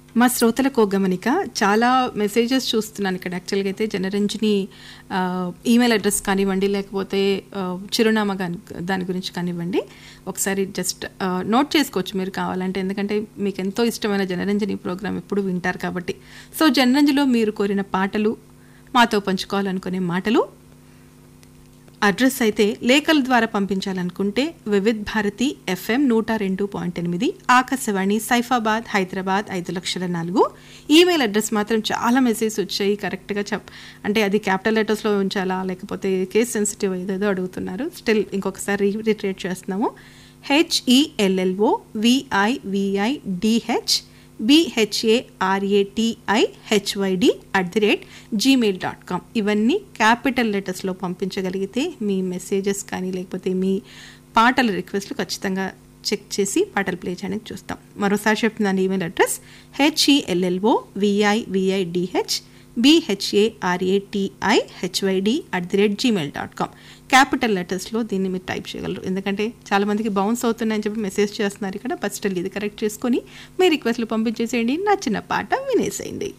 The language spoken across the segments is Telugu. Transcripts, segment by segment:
మా శ్రోతలకు ఒక గమనిక చాలా మెసేజెస్ చూస్తున్నాను ఇక్కడ యాక్చువల్గా అయితే జనరంజని ఆ, ఈమెయిల్ అడ్రస్ కానివ్వండి లేకపోతే ఆ, చిరునామా కాని దాని గురించి కానివ్వండి ఒకసారి జస్ట్ ఆ, నోట్ చేసుకోవచ్చు మీరు కావాలంటే ఎందుకంటే మీకు ఎంతో ఇష్టమైన జనరంజని ప్రోగ్రామ్ ఎప్పుడు వింటారు కాబట్టి సో జనరంజలో మీరు కోరిన పాటలు మాతో పంచుకోవాలనుకునే మాటలు అడ్రస్ అయితే లేఖల ద్వారా పంపించాలనుకుంటే వివిధ్ భారతి ఎఫ్ఎం నూట రెండు పాయింట్ ఎనిమిది ఆకాశవాణి సైఫాబాద్ హైదరాబాద్ ఐదు లక్షల నాలుగు ఈమెయిల్ అడ్రస్ మాత్రం చాలా మెసేజ్ వచ్చాయి కరెక్ట్గా చెప్ అంటే అది క్యాపిటల్ లెటర్స్లో ఉంచాలా లేకపోతే కేస్ సెన్సిటివ్ ఏదేదో అడుగుతున్నారు స్టిల్ ఇంకొకసారి రిట్రేట్ చేస్తున్నాము HELLO VIVI DH BHARATI HYD at the rate Gmail dot com ఇవన్నీ క్యాపిటల్ లెటర్స్లో పంపించగలిగితే మీ మెసేజెస్ కానీ లేకపోతే మీ పాటల రిక్వెస్ట్లు ఖచ్చితంగా చెక్ చేసి పాటలు ప్లే చేయడానికి చూస్తాం మరోసారి చెప్తున్నాను email address HELLO VIVI DH BHARATI HYD at the rate Gmail dot com capital లెటర్స్లో దీన్ని మీరు టైప్ చేయగలరు ఎందుకంటే చాలామందికి బౌన్స్ అవుతున్నాయని చెప్పి మెసేజ్ చేస్తున్నారు ఇక్కడ బట్ స్టిల్ ఇది కరెక్ట్ చేసుకొని మీ రిక్వెస్ట్లు పంపించేసేయండి నచ్చిన పాట వినేసేయండి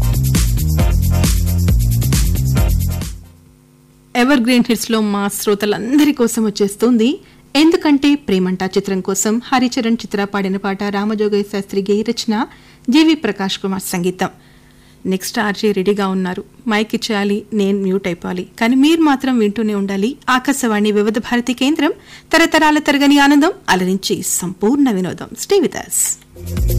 ఎవర్ గ్రీన్ హిట్స్లో మా శ్రోతలందరి కోసం వచ్చేస్తుంది ఎందుకంటే ప్రేమంట చిత్రం కోసం హరిచరణ్ చిత్ర పాడిన పాట రామజోగయ్య శాస్త్రి గేయ రచన జీవి ప్రకాష్ కుమార్ సంగీతం నెక్స్ట్ ఆర్జే రెడీగా ఉన్నారు మైక్ ఇచ్చేయాలి నేను మ్యూట్ అయిపోవాలి కానీ మీరు మాత్రం వింటూనే ఉండాలి ఆకాశవాణి వివిధ భారతి కేంద్రం తరతరాల తరగని ఆనందం అలరించి సంపూర్ణ వినోదం స్టే విత్ us